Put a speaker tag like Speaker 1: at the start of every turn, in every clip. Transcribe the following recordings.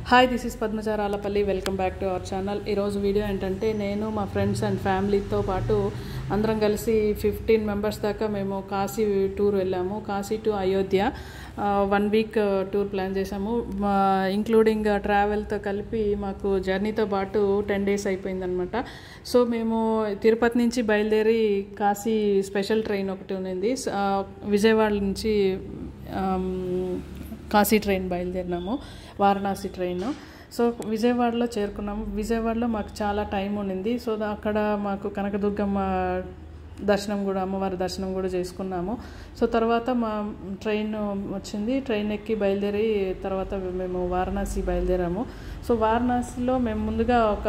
Speaker 1: Hi this is Padmaja Ralapalli welcome back to our channel ఈరోజు video ఏంటంటే నేను మా ఫ్రెండ్స్ అండ్ ఫ్యామిలీతో పాటు అందరం కలిసి ఫిఫ్టీన్ మెంబర్స్ దాకా మేము కాశీ టూర్ వెళ్ళాము Kashi to Ayodhya one week tour plan చేసాము ఇంక్లూడింగ్ ట్రావెల్తో కలిపి మాకు జర్నీతో పాటు టెన్ డేస్ అయిపోయిందనమాట సో మేము తిరుపతి నుంచి బయలుదేరి కాశీ స్పెషల్ ట్రైన్ ఒకటి ఉన్నింది ఆ, విజయవాడ నుంచి ఆమ్, కాశీ ట్రైన్ బయలుదేరినాము వారణాసి ట్రైన్ సో విజయవాడలో చేరుకున్నాము విజయవాడలో మాకు చాలా టైం ఉండింది సో దా- అక్కడ మాకు కనకదుర్గమ్మ దర్శనం కూడా అమ్మవారి దర్శనం కూడా చేసుకున్నాము సో తర్వాత మా ట్రైన్ వచ్చింది ట్రైన్ ఎక్కి బయలుదేరి తర్వాత మేము వారణాసి బయలుదేరాము సో వారణాసిలో మేము ముందుగా ఒక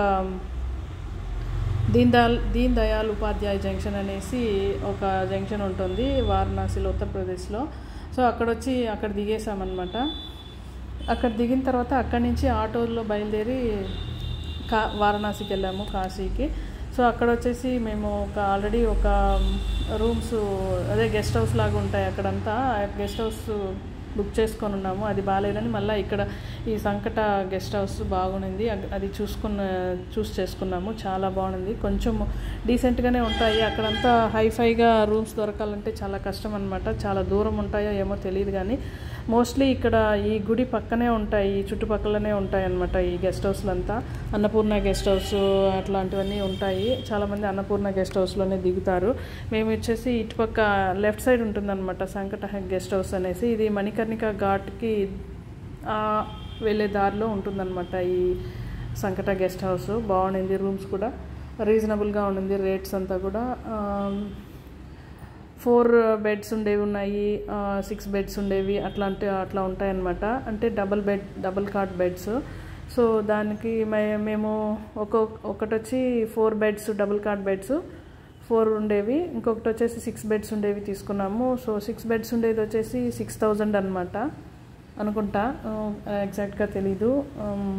Speaker 1: దీన్ దయాల్ దీన్ దయాల్ ఉపాధ్యాయ జంక్షన్ అనేసి ఒక జంక్షన్ ఉంటుంది వారణాసిలో ఉత్తరప్రదేశ్లో సో అక్కడ వచ్చి అక్కడ దిగేసామన్నమాట అక్కడ దిగిన తర్వాత అక్కడి నుంచి ఆటోలో బయలుదేరి కా వారణాసికి వెళ్ళాము కాశీకి సో అక్కడ వచ్చేసి మేము ఒక ఆల్రెడీ ఒక రూమ్స్ అదే గెస్ట్ హౌస్ లాగా ఉంటాయి అక్కడంతా గెస్ట్ హౌస్ బుక్ చేసుకొని ఉన్నాము అది బాగాలేదని మళ్ళీ ఇక్కడ ఈ సంకట గెస్ట్ హౌస్ బాగుండింది అగ్- అది చూసుకున్న చూస్ చేసుకున్నాము చాలా బాగుంది కొంచెం డీసెంట్గానే ఉంటాయి అక్కడంతా హైఫైగా రూమ్స్ దొరకాలంటే చాలా కష్టం అనమాట చాలా దూరం ఉంటాయో ఏమో తెలియదు కానీ మోస్ట్లీ ఇక్కడ ఈ గుడి పక్కనే ఉంటాయి ఈ చుట్టుపక్కలనే ఉంటాయి అన్నమాట ఈ గెస్ట్ హౌస్లంతా అన్నపూర్ణ గెస్ట్ హౌస్ అట్లాంటివన్నీ ఉంటాయి చాలామంది అన్నపూర్ణ గెస్ట్ హౌస్లోనే దిగుతారు మేము వచ్చేసి ఇటుపక్క లెఫ్ట్ సైడ్ ఉంటుందన్నమాట సంకట గెస్ట్ హౌస్ అనేసి ఇది మణికర్ణిక ఘాట్కి ఆ, వెళ్ళే దారిలో ఉంటుందన్నమాట ఈ సంకట గెస్ట్ హౌస్ బాగుండింది రూమ్స్ కూడా రీజనబుల్గా ఉండింది రేట్స్ అంతా కూడా ఆ, ఫోర్ బెడ్స్ ఉండేవి ఉన్నాయి సిక్స్ బెడ్స్ ఉండేవి అట్లాంటి అట్లా ఉంటాయన్నమాట అంటే double bed double cot beds so దానికి మే- మేము ఒక ఒకటి వచ్చి four beds double cot beds four ఉండేవి ఇంకొకటి వచ్చేసి సిక్స్ బెడ్స్ ఉండేవి తీసుకున్నాము సో సిక్స్ బెడ్స్ ఉండేది వచ్చేసి సిక్స్ థౌజండ్ అనమాట అనుకుంటా ఎగ్జాక్ట్గా తెలీదు ఉమ్,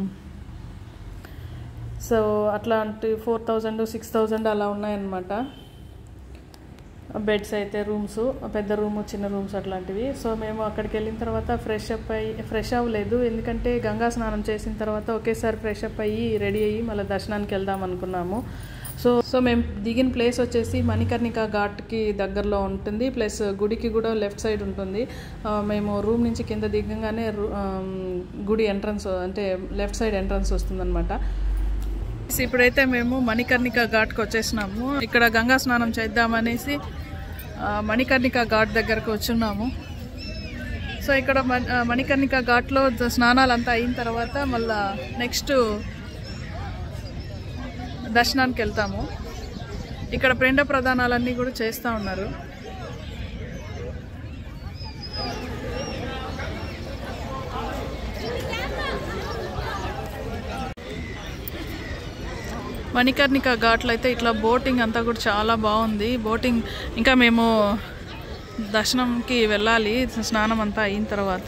Speaker 1: సో అట్లాంటి ఫోర్ థౌజండ్ సిక్స్ థౌజండ్ అలా ఉన్నాయన్నమాట బెడ్స్ అయితే రూమ్స్ పెద్ద రూమ్ చిన్న రూమ్స్ అట్లాంటివి సో మేము అక్కడికి వెళ్ళిన తర్వాత ఫ్రెష్ అప్ అయ్యి ఫ్రెష్ అవ్వలేదు ఎందుకంటే గంగా స్నానం చేసిన తర్వాత ఒకేసారి ఫ్రెష్ అప్ అయ్యి రెడీ అయ్యి మళ్ళీ దర్శనానికి వెళ్దాం అనుకున్నాము సో సో మేము దిగిన ప్లేస్ వచ్చేసి మణికర్ణిక ఘాట్కి దగ్గరలో ఉంటుంది ప్లస్ గుడికి కూడా లెఫ్ట్ సైడ్ ఉంటుంది ఆ, మేము రూమ్ నుంచి కింద దిగంగానే రు- ఆమ్, గుడి ఎంట్రన్స్ అంటే లెఫ్ట్ సైడ్ ఎంట్రన్స్ వస్తుందన్నమాట సో ఇప్పుడైతే మేము మణికర్ణిక ఘాట్కి వచ్చేసినాము ఇక్కడ గంగా స్నానం చేద్దామనేసి ఆ, మణికర్ణిక ఘాట్ దగ్గరకు వచ్చున్నాము సో ఇక్కడ మణి- ఆ, మణికర్ణిక ఘాట్లో ద- స్నానాలంతా అయిన తర్వాత మళ్ళా నెక్స్ట్ దర్శనానికి వెళ్తాము ఇక్కడ పిండ ప్రదానాలన్నీ కూడా చేస్తూ ఉన్నారు మణికర్ణిక ఘాట్లో అయితే ఇట్లా బోటింగ్ అంతా కూడా చాలా బాగుంది బోటింగ్ ఇంకా మేము దర్శనంకి వెళ్ళాలి స్నానం అంతా అయిన తర్వాత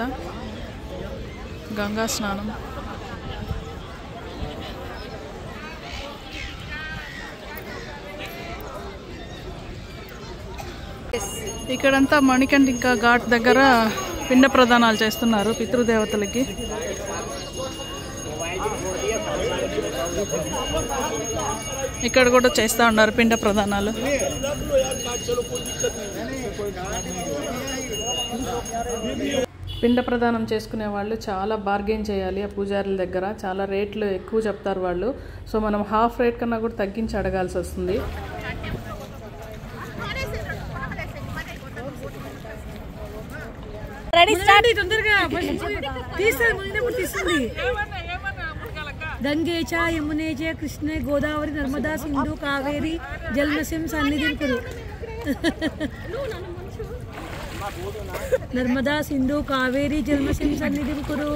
Speaker 1: గంగా స్నానం ఇక్కడంతా మణికంఠిక ఘాట్ దగ్గర పిండ ప్రదానాలు చేస్తున్నారు పితృదేవతలకి ఇక్కడ కూడా చేస్తూ ఉన్నారు పిండ ప్రదానాలు పిండ ప్రదానం చేసుకునే వాళ్ళు చాలా బార్గెన్ చేయాలి ఆ పూజారుల దగ్గర చాలా రేట్లు ఎక్కువ చెప్తారు వాళ్ళు సో మనం హాఫ్ రేట్ కన్నా కూడా తగ్గించి అడగాల్సి వస్తుంది
Speaker 2: రెడీ స్టార్ట్ తొందరగా తీస్తుంది ముందే ఇప్పుడు తీస్తుంది గంగే చ యమునే చ కృష్ణ గోదావరి నర్మదా సింధు కావేరి జలనసిం సన్నిధిం కురు నర్మదా సింధు కావేరి జలనసిం సన్నిధిం కురు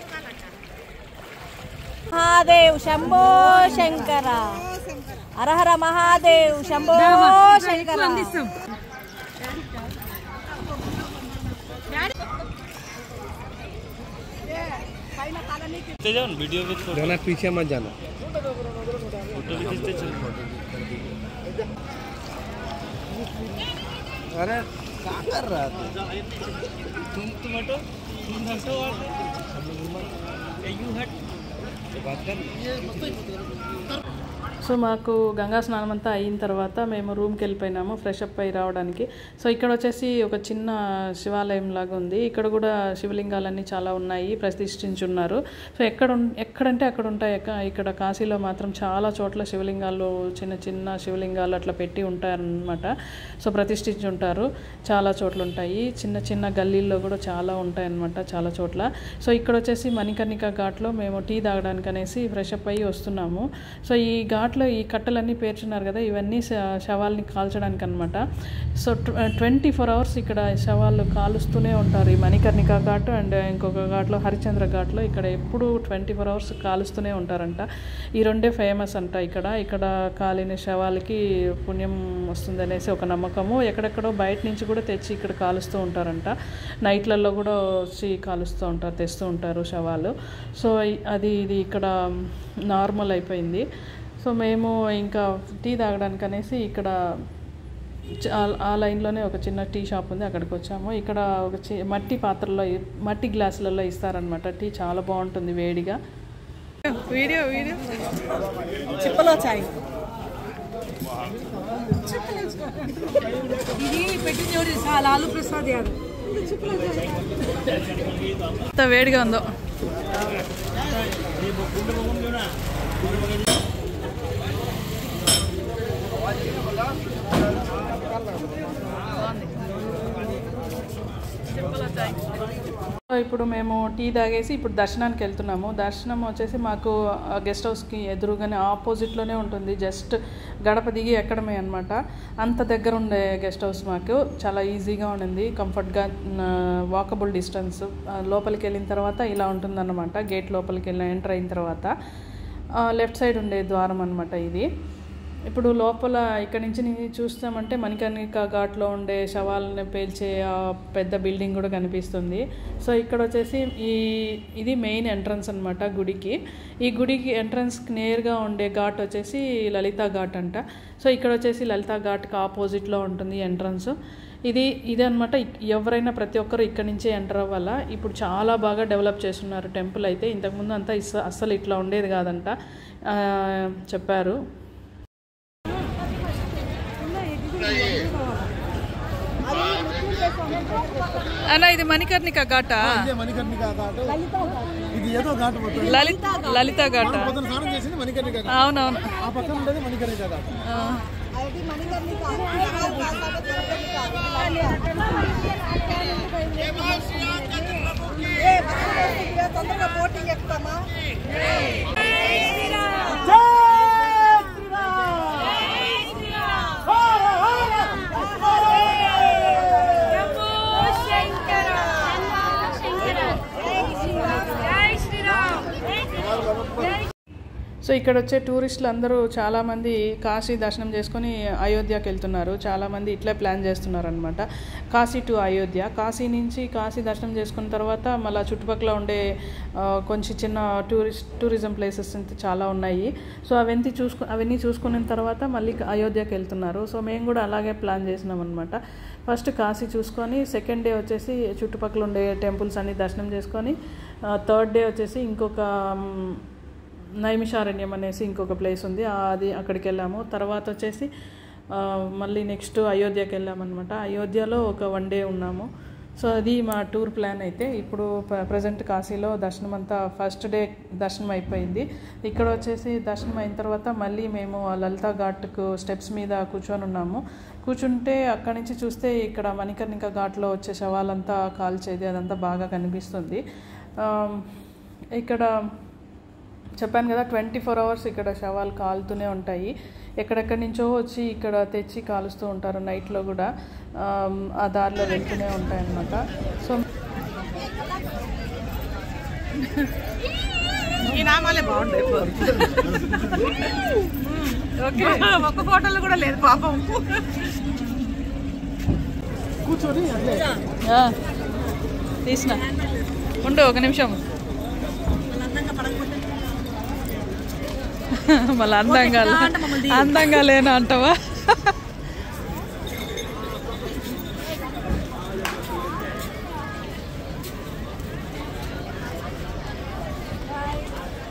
Speaker 3: మహాదేవ్ శంభో శంకర హర హర మహాదేవ్ శంభో శంకర
Speaker 2: అందిస్తాం
Speaker 4: जाना पीछे मत जाना अरे क्या कर रहा था
Speaker 5: तुम तुम हटो तुम हटो यू हट
Speaker 4: बात कर
Speaker 1: సో మాకు గంగా స్నానం అంతా అయిన తర్వాత మేము రూమ్కి వెళ్ళిపోయినాము ఫ్రెష్ అప్ అయి రావడానికి సో ఇక్కడ వచ్చేసి ఒక చిన్న శివాలయం లాగా ఉంది ఇక్కడ కూడా శివలింగాలన్నీ చాలా ఉన్నాయి ప్రతిష్ఠించున్నారు సో ఎక్కడ ఉన్- ఎక్కడంటే అక్కడ ఉంటాయి అక్క. ఇక్కడ కాశీలో మాత్రం చాలా చోట్ల శివలింగాలు చిన్న చిన్న శివలింగాలు అట్లా పెట్టి ఉంటారనమాట సో ప్రతిష్ఠించి ఉంటారు చాలా చోట్ల ఉంటాయి చిన్న చిన్న గల్లీల్లో కూడా చాలా ఉంటాయి అన్నమాట చాలా చోట్ల సో ఇక్కడ వచ్చేసి మణికర్ణిక ఘాట్లో మేము టీ తాగడానికి అనేసి ఫ్రెష్ అప్ అయ్యి వస్తున్నాము సో ఈ ఘాట్లో ఈ కట్టలన్నీ పేర్చున్నారు కదా ఇవన్నీ శ- శవాల్ని కాల్చడానికి అనమాట సో ట్వంటీ ఫోర్ అవర్స్ ఇక్కడ శవాలు కాలుస్తూనే ఉంటారు ఈ మణికర్ణిక ఘాట్ అండ్ ఇంకొక ఘాట్లో హరిచంద్ర ఘాట్లో ఇక్కడ ఎప్పుడు ట్వంటీ ఫోర్ అవర్స్ కాలుస్తూనే ఉంటారంట ఈ రెండే ఫేమస్ అంట ఇక్కడ ఇక్కడ కాలిన శవాలకి పుణ్యం వస్తుంది అనేసి ఒక నమ్మకము ఎక్కడెక్కడో బయట నుంచి కూడా తెచ్చి ఇక్కడ కాలుస్తూ ఉంటారంట నైట్లలో కూడా వచ్చి కాలుస్తూ ఉంటారు తెస్తూ ఉంటారు శవాలు సో ఇ- అది ఇది ఇక్కడ నార్మల్ అయిపోయింది సో మేము ఇంకా టీ తాగడానికి అనేసి ఇక్కడ చ- ఆ- ఆ లైన్లోనే ఒక చిన్న టీ షాప్ ఉంది అక్కడికి వచ్చాము ఇక్కడ ఒక చి మట్టి పాత్రలో ఇ- మట్టి గ్లాసులలో ఇస్తారనమాట టీ చాలా బాగుంటుంది వేడిగా వీడియో వీడియో
Speaker 3: చిప్పలో చాయ్
Speaker 2: ఇది పెట్టింది ఎవరు తెలుసా? లాలు ప్రసాద్ యాదవ్
Speaker 1: ఎంత వేడిగా ఉందో సో ఇప్పుడు మేము టీ తాగేసి ఇప్పుడు దర్శనానికి వెళ్తున్నాము దర్శనం వచ్చేసి మాకు ఆ గెస్ట్ హౌస్కి ఎదురుగానే ఆపోజిట్లోనే ఉంటుంది జస్ట్ గడప దిగి ఎక్కడమే అనమాట అంత దగ్గర ఉండే గెస్ట్ హౌస్ మాకు చాలా ఈజీగా ఉండింది కంఫర్ట్గా వాకబుల్ డిస్టెన్స్ లోపలికి వెళ్ళిన తర్వాత ఇలా ఉంటుందన్నమాట గేట్ లోపలికి వెళ్ళిన ఎంటర్ అయిన తర్వాత లెఫ్ట్ సైడ్ ఉండే ద్వారం అనమాట ఇది ఇప్పుడు లోపల ఇక్కడి నుంచి నీ చూస్తామంటే మణికర్ణిక ఘాట్లో ఉండే శవాలను పేల్చే ఆ పెద్ద బిల్డింగ్ కూడా కనిపిస్తుంది సో ఇక్కడ వచ్చేసి ఈ ఇది మెయిన్ ఎంట్రన్స్ అనమాట గుడికి ఈ గుడికి ఎంట్రన్స్కి నేరుగా ఉండే ఘాట్ వచ్చేసి లలితా ఘాట్ అంట సో ఇక్కడ వచ్చేసి లలితా ఘాట్కి ఆపోజిట్లో ఉంటుంది ఎంట్రన్స్ ఇది ఇది అనమాట ఎవరైనా ప్రతి ఒక్కరు ఇక్కడ నుంచే ఎంటర్ అవ్వాలా ఇప్పుడు చాలా బాగా డెవలప్ చేస్తున్నారు టెంపుల్ అయితే ఇంతకుముందు అంతా ఇస్- అస్సలు ఇట్లా ఉండేది కాదంట ఆ, చెప్పారు అన్న ఇది మణికర్ణిక ఘాట
Speaker 5: ఇదే మణికర్ణిక ఘాట్ ఇది ఏదో ఘాట్ మొత్తం
Speaker 1: లలిత లలిత ఘాట
Speaker 5: పొద్దున స్నానం చేసింది మణికర్ణిక ఘాట్
Speaker 1: అవునవును
Speaker 5: ఆ పక్కన ఉండేది మణికర్ణిక ఘాట్
Speaker 3: తొందరగా బోటింగ్ ఎక్కుతామా
Speaker 1: సో ఇక్కడ వచ్చే టూరిస్టులు అందరూ చాలామంది కాశీ దర్శనం చేసుకొని అయోధ్యకి వెళ్తున్నారు చాలామంది ఇట్లే ప్లాన్ చేస్తున్నారు అనమాట కాశీ టు అయోధ్య కాశీ నుంచి కాశీ దర్శనం చేసుకున్న తర్వాత మళ్ళీ చుట్టుపక్కల ఉండే ఆ, కొంచెం చిన్న టూరిస్ట్ టూరిజం ప్లేసెస్ ఇంత చాలా ఉన్నాయి సో అవన్నీ చూసుకు అవన్నీ చూసుకున్న తర్వాత మళ్ళీ అయోధ్యకి వెళ్తున్నారు సో మేము కూడా అలాగే ప్లాన్ చేసినాం అనమాట ఫస్ట్ కాశీ చూసుకొని సెకండ్ డే వచ్చేసి చుట్టుపక్కల ఉండే టెంపుల్స్ అన్ని దర్శనం చేసుకొని థర్డ్ డే వచ్చేసి ఇంకొక మ్, నైమిషారణ్యం అనేసి ఇంకొక ప్లేస్ ఉంది ఆ- అది అక్కడికి వెళ్ళాము తర్వాత వచ్చేసి ఆ, మళ్ళీ నెక్స్ట్ అయోధ్యకి వెళ్ళామన్నమాట అయోధ్యలో ఒక వన్ డే ఉన్నాము సో అది మా టూర్ ప్లాన్ అయితే ఇప్పుడు ప్రజెంట్ కాశీలో దర్శనం అంతా ఫస్ట్ డే దర్శనం అయిపోయింది ఇక్కడ వచ్చేసి దర్శనం అయిన తర్వాత మళ్ళీ మేము ఆ లలితా ఘాట్కు స్టెప్స్ మీద కూర్చొని ఉన్నాము కూర్చుంటే అక్కడి నుంచి చూస్తే ఇక్కడ మణికర్ణిక ఘాట్లో వచ్చే శవాలంతా కాల్చేది అదంతా బాగా కనిపిస్తుంది ఆ, ఇక్కడ చెప్పాను కదా ట్వంటీ ఫోర్ అవర్స్ ఇక్కడ శవాలు కాలుతూనే ఉంటాయి ఎక్కడెక్కడి నుంచో వచ్చి ఇక్కడ తెచ్చి కాలుస్తూ ఉంటారు నైట్లో కూడా ఆమ్, ఆ దారిలో వెళ్తూనే ఉంటాయి అన్నమాట సో
Speaker 3: ఈ నామాలే బాగుంటాయి
Speaker 1: ఓకే
Speaker 3: ఒక్క ఫోటోలు కూడా లేదు పాపం
Speaker 5: కూర్చొని అట్లే
Speaker 1: తీసిన ఉండు ఒక నిమిషం మళ్ళీ అందంగా అందంగా లేనా అంటావా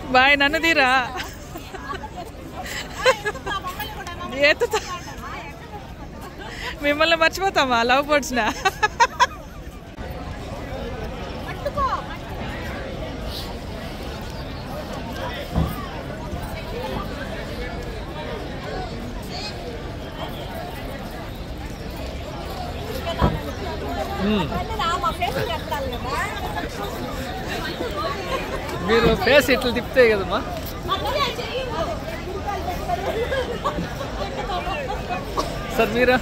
Speaker 1: బాయ్ నన్ను తీరా ఎత్తుతా మిమ్మల్ని మర్చిపోతామా లవ్ బర్డ్స్నా మీరు ఫేస్ ఇట్లా తిప్పుతాయి కదమ్మా సార్ మీరా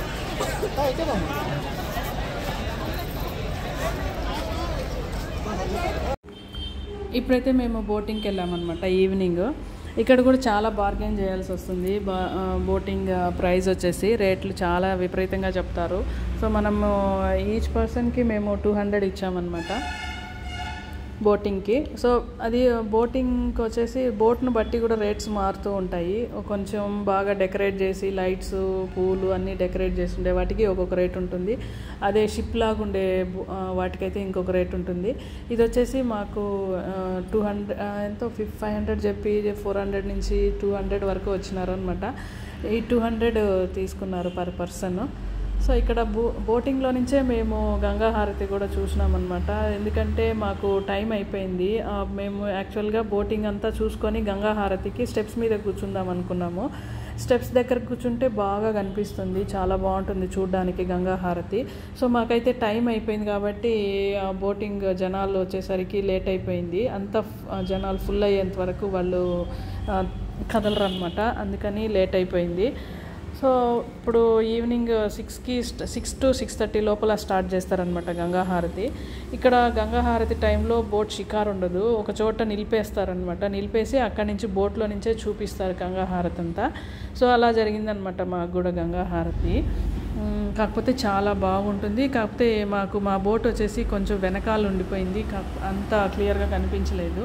Speaker 1: ఇప్పుడైతే మేము బోటింగ్కి వెళ్ళామన్నమాట ఈవినింగ్ ఇక్కడ కూడా చాలా బార్గెన్ చేయాల్సి వస్తుంది బా ఆ, బోటింగ్ ఆ, ప్రైస్ వచ్చేసి రేట్లు చాలా విపరీతంగా చెప్తారు సో మనము ఈచ్ పర్సన్కి మేము టూ హండ్రెడ్ ఇచ్చామన్నమాట బోటింగ్కి సో అది బోటింగ్కి వచ్చేసి బోట్ను బట్టి కూడా రేట్స్ మారుతూ ఉంటాయి కొంచెం బాగా డెకరేట్ చేసి లైట్స్ పూలు అన్నీ డెకరేట్ చేసి ఉండే వాటికి ఒక్కొక్క రేట్ ఉంటుంది అదే షిప్ లాగా ఉండే బో- ఆ, వాటికైతే ఇంకొక రేట్ ఉంటుంది ఇది వచ్చేసి మాకు టూ హండ్రెడ్ ఎంతో ఫిఫ్ ఫైవ్ హండ్రెడ్ చెప్పి ఫోర్ హండ్రెడ్ నుంచి టూ హండ్రెడ్ వరకు వచ్చినారు అనమాట ఈ టూ హండ్రెడ్ తీసుకున్నారు పర్ పర్సన్ సో ఇక్కడ బో బోటింగ్లో నుంచే మేము గంగా హారతి కూడా చూసినామన్నమాట ఎందుకంటే మాకు టైం అయిపోయింది ఆ, మేము యాక్చువల్గా బోటింగ్ అంతా చూసుకొని గంగా హారతికి స్టెప్స్ మీద కూర్చుందాం అనుకున్నాము స్టెప్స్ దగ్గర కూర్చుంటే బాగా కనిపిస్తుంది చాలా బాగుంటుంది చూడడానికి గంగా హారతి సో మాకైతే టైం అయిపోయింది కాబట్టి ఆ బోటింగ్ జనాలు వచ్చేసరికి లేట్ అయిపోయింది అంత జనాలు ఫుల్ అయ్యేంత వరకు వాళ్ళు ఆ, కదలరు అనమాట అందుకని లేట్ అయిపోయింది సో ఇప్పుడు ఈవినింగ్ సిక్స్కి సిక్స్ టు సిక్స్ థర్టీ లోపల స్టార్ట్ చేస్తారనమాట గంగాహారతి ఇక్కడ గంగాహారతి టైంలో బోట్ షికార్ ఉండదు ఒక చోట నిలిపేస్తారనమాట నిలిపేసి అక్కడి నుంచి బోట్లో నుంచే చూపిస్తారు గంగాహారతి అంతా సో అలా జరిగిందనమాట మాకు కూడా గంగాహారతి మ్, కాకపోతే చాలా బాగుంటుంది కాకపోతే మాకు మా బోట్ వచ్చేసి కొంచెం వెనకాల ఉండిపోయింది కాక అంత క్లియర్గా కనిపించలేదు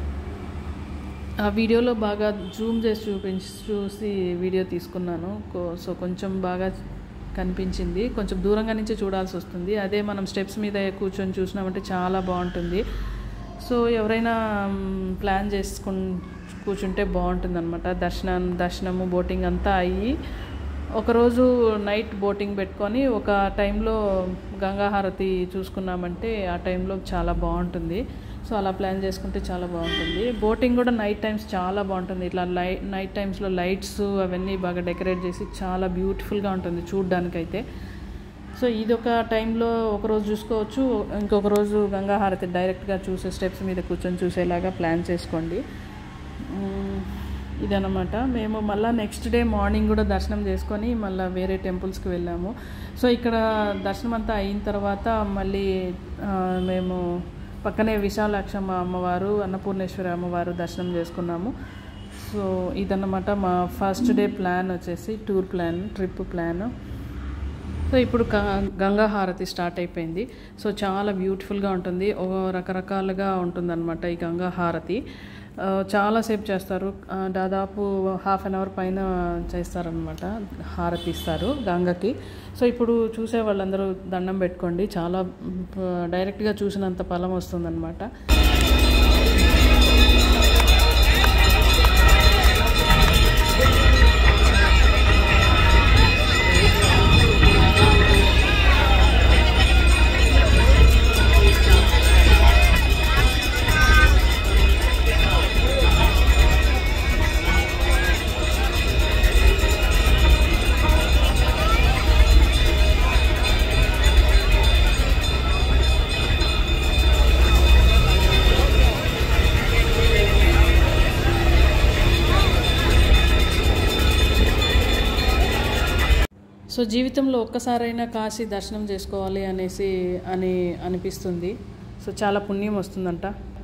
Speaker 1: ఆ వీడియోలో బాగా జూమ్ చేసి చూపించి చూసి వీడియో తీసుకున్నాను కో- సో కొంచెం బాగా కనిపించింది కొంచెం దూరంగా నుంచి చూడాల్సి వస్తుంది అదే మనం స్టెప్స్ మీద కూర్చొని చూసినామంటే చాలా బాగుంటుంది సో ఎవరైనా మ్, ప్లాన్ చేసుకుని కూర్చుంటే బాగుంటుంది అనమాట దర్శనం దర్శనము బోటింగ్ అంతా అయ్యి ఒకరోజు నైట్ బోటింగ్ పెట్టుకొని ఒక టైంలో గంగాహారతి చూసుకున్నామంటే ఆ టైంలో చాలా బాగుంటుంది సో అలా ప్లాన్ చేసుకుంటే చాలా బాగుంటుంది బోటింగ్ కూడా నైట్ టైమ్స్ చాలా బాగుంటుంది ఇట్లా లై నైట్ టైమ్స్లో లైట్స్ అవన్నీ బాగా డెకరేట్ చేసి చాలా బ్యూటిఫుల్గా ఉంటుంది చూడ్డానికైతే సో ఇది ఒక టైంలో ఒకరోజు చూసుకోవచ్చు ఇంకొక రోజు గంగాహారతి డైరెక్ట్గా చూసే స్టెప్స్ మీద కూర్చొని చూసేలాగా ప్లాన్ చేసుకోండి మ్మ్. ఇదన్నమాట మేము మళ్ళీ నెక్స్ట్ డే మార్నింగ్ కూడా దర్శనం చేసుకొని మళ్ళీ వేరే టెంపుల్స్కి వెళ్ళాము సో ఇక్కడ దర్శనం అంతా అయిన తర్వాత మళ్ళీ ఆ, మేము పక్కనే విశాలాక్షమ్మ అమ్మవారు అన్నపూర్ణేశ్వరి అమ్మవారు దర్శనం చేసుకున్నాము సో ఇదన్నమాట మా ఫస్ట్ డే ప్లాన్ వచ్చేసి tour plan trip plan so ఇప్పుడు గ- గంగా హారతి స్టార్ట్ అయిపోయింది సో చాలా బ్యూటిఫుల్గా ఉంటుంది ఓ రకరకాలుగా ఉంటుందన్నమాట ఈ గంగా హారతి ఆ, చాలాసేపు చేస్తారు ఆ, దాదాపు హాఫ్ అన్ అవర్ పైన చేస్తారనమాట హారతి ఇస్తారు గంగకి సో ఇప్పుడు చూసే వాళ్ళందరూ దండం పెట్టుకోండి చాలా మ్, డైరెక్ట్గా చూసినంత ఫలం వస్తుందన్నమాట సో జీవితంలో ఒక్కసారైనా కాశీ దర్శనం చేసుకోవాలి అనేసి అని అనిపిస్తుంది సో చాలా పుణ్యం వస్తుందంట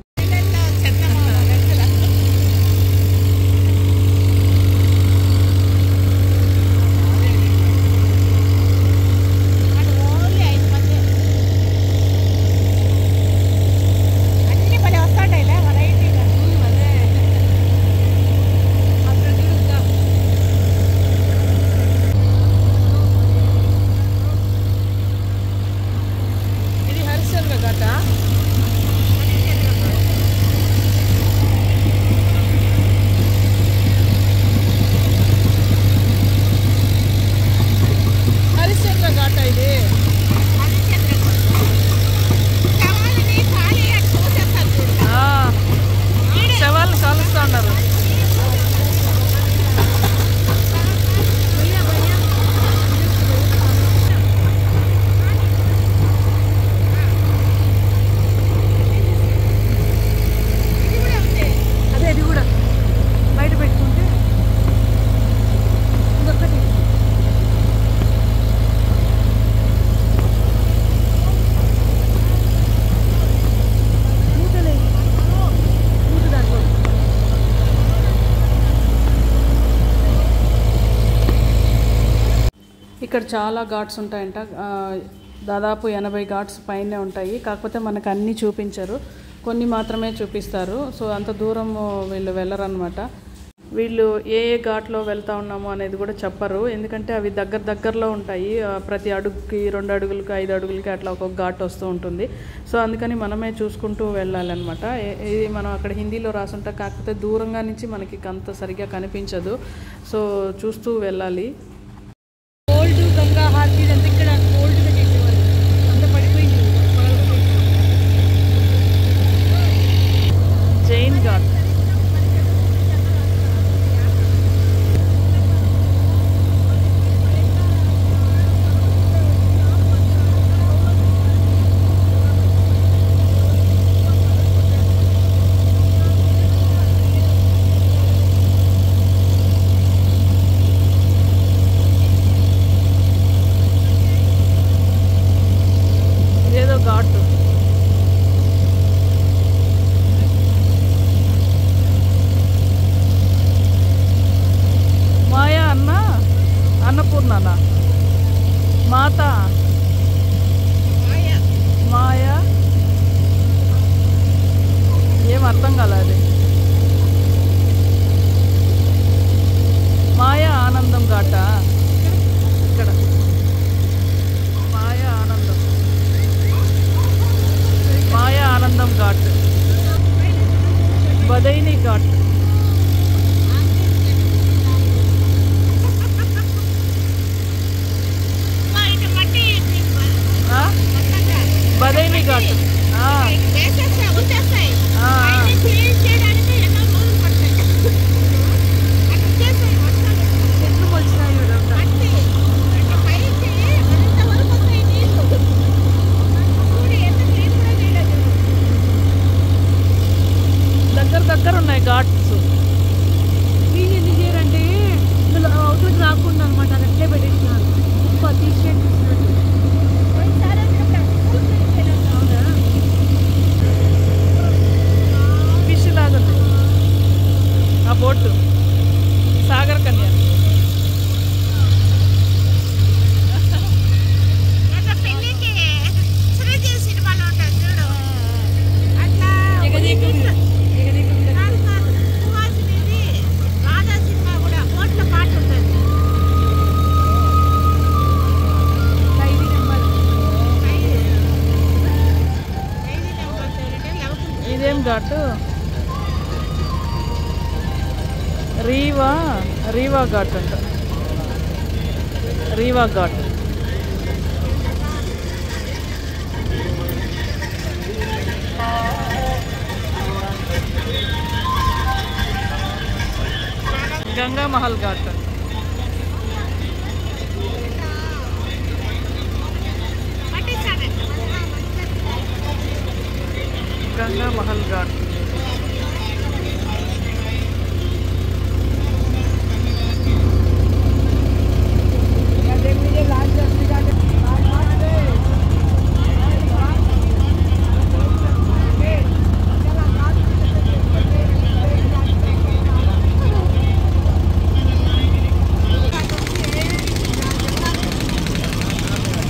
Speaker 3: అన్ని భలే వస్తాంటాయిలే వెరైటీగా
Speaker 1: ఇది హరిశ్చంద్ర ఘాట ఇక్కడ చాలా ఘాట్స్ ఉంటాయంట ఆ, దాదాపు ఎనభై ఘాట్స్ పైనే ఉంటాయి కాకపోతే మనకు అన్నీ చూపించరు కొన్ని మాత్రమే చూపిస్తారు సో అంత దూరం వీళ్ళు వెళ్ళరనమాట వీళ్ళు ఏ ఏ ఘాట్లో వెళ్తా ఉన్నాము అనేది కూడా చెప్పరు ఎందుకంటే అవి దగ్గర దగ్గరలో ఉంటాయి ఆ, ప్రతి అడుగుకి రెండు అడుగులకి ఐదు అడుగులకి అట్లా ఒక్కొక్క ఘాట్ వస్తూ ఉంటుంది సో అందుకని మనమే చూసుకుంటూ వెళ్ళాలన్నమాట ఏ- ఇది మనం అక్కడ హిందీలో రాసుంటా కాకపోతే దూరంగా నుంచి మనకి అంత సరిగ్గా కనిపించదు సో చూస్తూ వెళ్ళాలి
Speaker 2: ఓల్డ్ గంగా హారతి ఇదంతా ఇక్కడ ఓల్డ్గా చేసేవారు అంత పడిపోయింది
Speaker 1: జైన్ ఘాట్ ఏదో ఘాటు మాయా అన్న అన్నపూర్ణనా మాత మాయా ఏం అర్థం కాలే అది మాయా ఆనందం ఘాట ఇక్కడ మాయా ఆనందం మాయా ఆనందం ఘాట్ బదైని ఘాట్
Speaker 3: ఇటు మట్టి
Speaker 1: ఆ? బదైని ఘాట్ ఆ,
Speaker 3: వేసేస్తే వచ్చేస్తాయి
Speaker 1: ఆ.
Speaker 3: అవన్నీ క్లీన్ చేయడానికి ఎన్నో రోజులు పడతాయి అటు వచ్చేస్తాయి వర్షాలు
Speaker 2: చెట్లు మొలిచినాయి ఇదంతా
Speaker 3: మట్టి అంటే పైకి అంతవరకు వస్తాయి నీళ్ళు చూడు ఎంత క్లీన్ కూడా చేయలేదు
Speaker 1: దగ్గర దగ్గర ఉన్నాయి ఘాట్స్
Speaker 2: క్లీన్ ఎందుకు చేయరంటే ఇందులో అవతలకి రాకుండా అనమాట అది అట్లే పెట్టేసినారు ఇంకో తీసేయండి
Speaker 3: పోయినసారి వచ్చినప్పుడు స్కూల్ క్లీన్ చేయలేదు
Speaker 2: అవునా
Speaker 1: ఫిష్ లాగా ఉంది ఆ బోటు సాగర్ కన్య
Speaker 3: అట్లా పెళ్ళికి చిరంజీవి సినిమాలో ఉంటుంది చూడు అట్లా కాదు కాదు సుహాసినిది రాధా సినిమా కూడా కోట్ల పాట ఉంటుంది
Speaker 2: ఖైదీ నెంబర్
Speaker 3: ఖైదీ నెంబర్ చూడండి లవకుశ
Speaker 1: ఇదేం ఘాటు రీవా రీవా ఘాట్ అంట రీవా ఘాట్ గంగా మహల్ ఘాట్ అంట
Speaker 3: పట్టించాడు
Speaker 1: గంగా మహల్ ఘాట్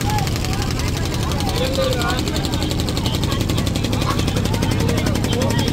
Speaker 3: ఆ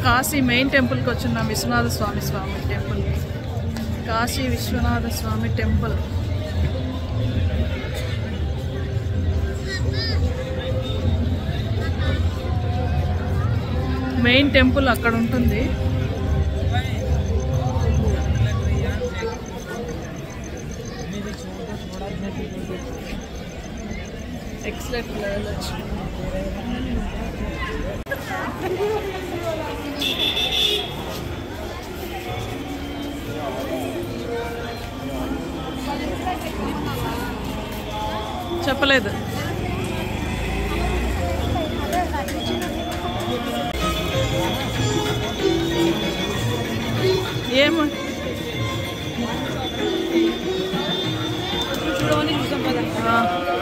Speaker 1: కాశీ మెయిన్ టెంపుల్కి వచ్చిన Vishwanatha Swami Swami temple Kashi Vishwanatha Swami temple main temple అక్కడ ఉంటుంది ఎక్సలెంట్ వెళ్ళొచ్చు చెప్పలేదు ఏం
Speaker 2: చూడమని చూసాం కదా
Speaker 1: ఆ.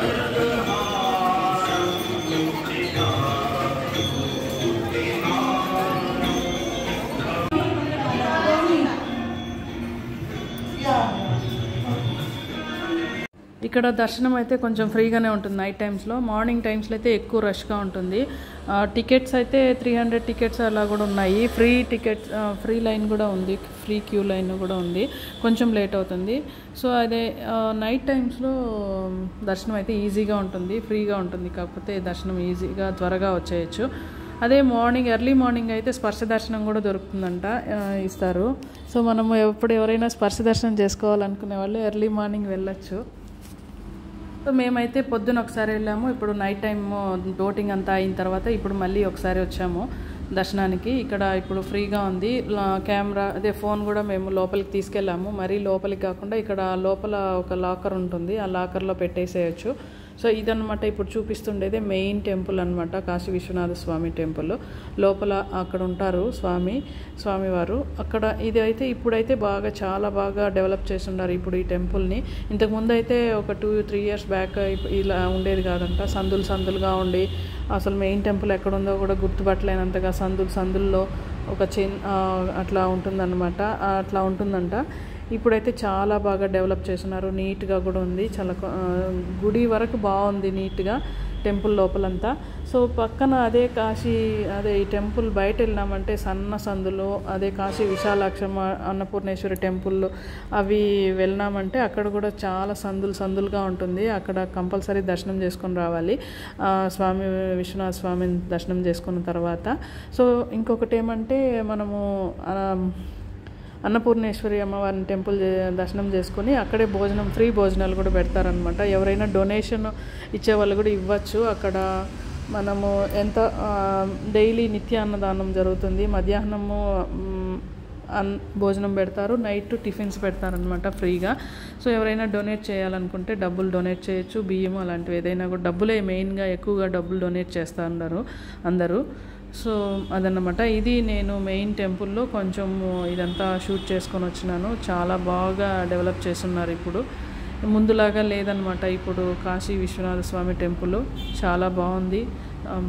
Speaker 1: ఇక్కడ దర్శనం అయితే కొంచెం ఫ్రీగానే ఉంటుంది నైట్ టైమ్స్లో మార్నింగ్ టైమ్స్లో అయితే ఎక్కువ రష్గా ఉంటుంది ఆ, టికెట్స్ అయితే త్రీ హండ్రెడ్ టికెట్స్ అలా కూడా ఉన్నాయి ఫ్రీ టికెట్స్ ఆ, ఫ్రీ లైన్ కూడా ఉంది ఫ్రీ క్యూ లైన్ కూడా ఉంది కొంచెం లేట్ అవుతుంది సో అదే ఆ, నైట్ టైమ్స్లో దర్శనం అయితే ఈజీగా ఉంటుంది ఫ్రీగా ఉంటుంది కాకపోతే దర్శనం ఈజీగా త్వరగా వచ్చేయచ్చు అదే మార్నింగ్ ఎర్లీ మార్నింగ్ అయితే స్పర్శ దర్శనం కూడా దొరుకుతుందంట ఆ, ఇస్తారు సో మనము ఎప్పుడు ఎవరైనా స్పర్శ దర్శనం చేసుకోవాలనుకునే వాళ్ళు ఎర్లీ మార్నింగ్ వెళ్ళొచ్చు సో మేమైతే పొద్దున ఒకసారి వెళ్ళాము ఇప్పుడు నైట్ టైం బోటింగ్ అంతా అయిన తర్వాత ఇప్పుడు మళ్ళీ ఒకసారి వచ్చాము దర్శనానికి ఇక్కడ ఇప్పుడు ఫ్రీగా ఉంది లా- కెమెరా అదే ఫోన్ కూడా మేము లోపలికి తీసుకెళ్ళాము మరీ లోపలికి కాకుండా ఇక్కడ లోపల ఒక లాకర్ ఉంటుంది ఆ లాకర్లో పెట్టేసేయచ్చు సో ఇదన్నమాట ఇప్పుడు చూపిస్తుండేదే మెయిన్ టెంపుల్ అన్నమాట కాశీ విశ్వనాథ స్వామి టెంపుల్ లోపల అక్కడ ఉంటారు స్వామి స్వామివారు అక్కడ ఇది అయితే ఇప్పుడైతే బాగా చాలా బాగా డెవలప్ చేసి ఉన్నారు ఇప్పుడు ఈ టెంపుల్ని ఇంతకుముందు అయితే ఒక టూ త్రీ ఇయర్స్ బ్యాక్ ఇలా ఉండేది కాదంట సందులు సందులుగా ఉండి అసలు మెయిన్ టెంపుల్ ఎక్కడ ఉందో కూడా గుర్తుపట్టలేనంతగా సందులు సందుల్లో ఒక చిన్ ఆ, అట్లా ఉంటుందన్నమాట ఆ, అట్లా ఉంటుందంట ఇప్పుడైతే చాలా బాగా డెవలప్ చేస్తున్నారు నీట్గా కూడా ఉంది చాలా కొ- ఆ, గుడి వరకు బాగుంది నీట్గా టెంపుల్ లోపలంతా సో పక్కన అదే కాశీ అదే ఈ టెంపుల్ బయట వెళ్ళినామంటే సన్న సందులు అదే కాశీ విశాలాక్షమ్మ అన్నపూర్ణేశ్వరి టెంపుల్ అవి వెళ్ళినామంటే అక్కడ కూడా చాలా సందులు సందులుగా ఉంటుంది అక్కడ కంపల్సరీ దర్శనం చేసుకొని రావాలి ఆ, స్వామి విశ్వనాథ స్వామిని దర్శనం చేసుకున్న తర్వాత సో ఇంకొకటి ఏమంటే మనము ఆ, అన్నపూర్ణేశ్వరి అమ్మవారిని టెంపుల్ చే- దర్శనం చేసుకొని అక్కడే భోజనం ఫ్రీ భోజనాలు కూడా పెడతారనమాట ఎవరైనా డొనేషన్ ఇచ్చే వాళ్ళు కూడా ఇవ్వచ్చు అక్కడ మనము ఎంత డైలీ నిత్య అన్నదానం జరుగుతుంది మధ్యాహ్నము మ్, అన్ భోజనం పెడతారు నైట్ టిఫిన్స్ పెడతారనమాట ఫ్రీగా సో ఎవరైనా డొనేట్ చేయాలనుకుంటే డబ్బులు డొనేట్ చేయొచ్చు బియ్యం అలాంటివి ఏదైనా కూడా డబ్బులే మెయిన్గా ఎక్కువగా డబ్బులు డొనేట్ చేస్తూ ఉన్నారు అందరూ సో అదన్నమాట ఇది నేను మెయిన్ టెంపుల్లో కొంచెం ఇదంతా షూట్ చేసుకొని వచ్చినాను చాలా బాగా డెవలప్ చేస్తున్నారు ఇప్పుడు ముందులాగా లేదనమాట ఇప్పుడు కాశీ విశ్వనాథ స్వామి టెంపుల్ చాలా బాగుంది ఆమ్,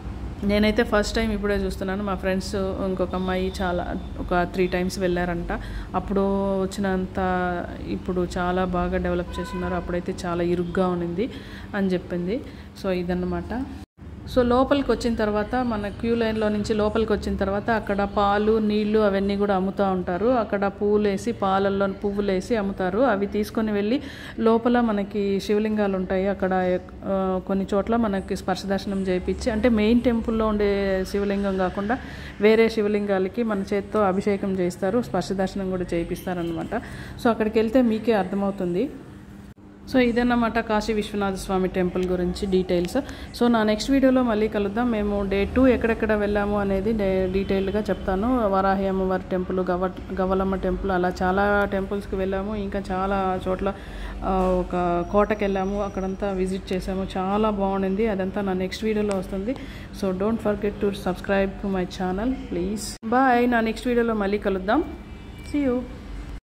Speaker 1: నేనైతే ఫస్ట్ టైం ఇప్పుడే చూస్తున్నాను మా ఫ్రెండ్స్ ఇంకొక అమ్మాయి చాలా ఒక త్రీ టైమ్స్ వెళ్ళారంట అప్పుడు వచ్చినంత ఇప్పుడు చాలా బాగా డెవలప్ చేస్తున్నారు అప్పుడైతే చాలా ఇరుగ్గా ఉన్నింది అని చెప్పింది సో ఇదన్నమాట సో లోపలికి వచ్చిన తర్వాత మన క్యూ లైన్లో నుంచి లోపలికి వచ్చిన తర్వాత అక్కడ పాలు నీళ్లు అవన్నీ కూడా అమ్ముతూ ఉంటారు అక్కడ పువ్వులు వేసి పాలల్లో పువ్వులు వేసి అమ్ముతారు అవి తీసుకొని వెళ్ళి లోపల మనకి శివలింగాలు ఉంటాయి అక్కడ ఆ, కొన్ని చోట్ల మనకి స్పర్శ దర్శనం చేయించి అంటే మెయిన్ టెంపుల్లో ఉండే శివలింగం కాకుండా వేరే శివలింగాలకి మన చేత్తో అభిషేకం చేస్తారు స్పర్శ దర్శనం కూడా చేయిస్తారనమాట సో అక్కడికి వెళ్తే మీకే అర్థమవుతుంది సో ఇదన్నమాట కాశీ విశ్వనాథ స్వామి టెంపుల్ గురించి డీటెయిల్స్ సో నా నెక్స్ట్ వీడియోలో మళ్ళీ కలుద్దాం మేము డే టూ ఎక్కడెక్కడ వెళ్ళాము అనేది డే డీటెయిల్డ్గా చెప్తాను వరాహి అమ్మవారి టెంపుల్ గవ గవలమ్మ టెంపుల్ అలా చాలా టెంపుల్స్కి వెళ్ళాము ఇంకా చాలా చోట్ల ఆ, ఒక కోటకి వెళ్ళాము అక్కడంతా విజిట్ చేసాము చాలా బాగుండింది అదంతా నా నెక్స్ట్ వీడియోలో వస్తుంది so don't forget to subscribe to my channel please bye నా నెక్స్ట్ వీడియోలో మళ్ళీ కలుద్దాం సీ యూ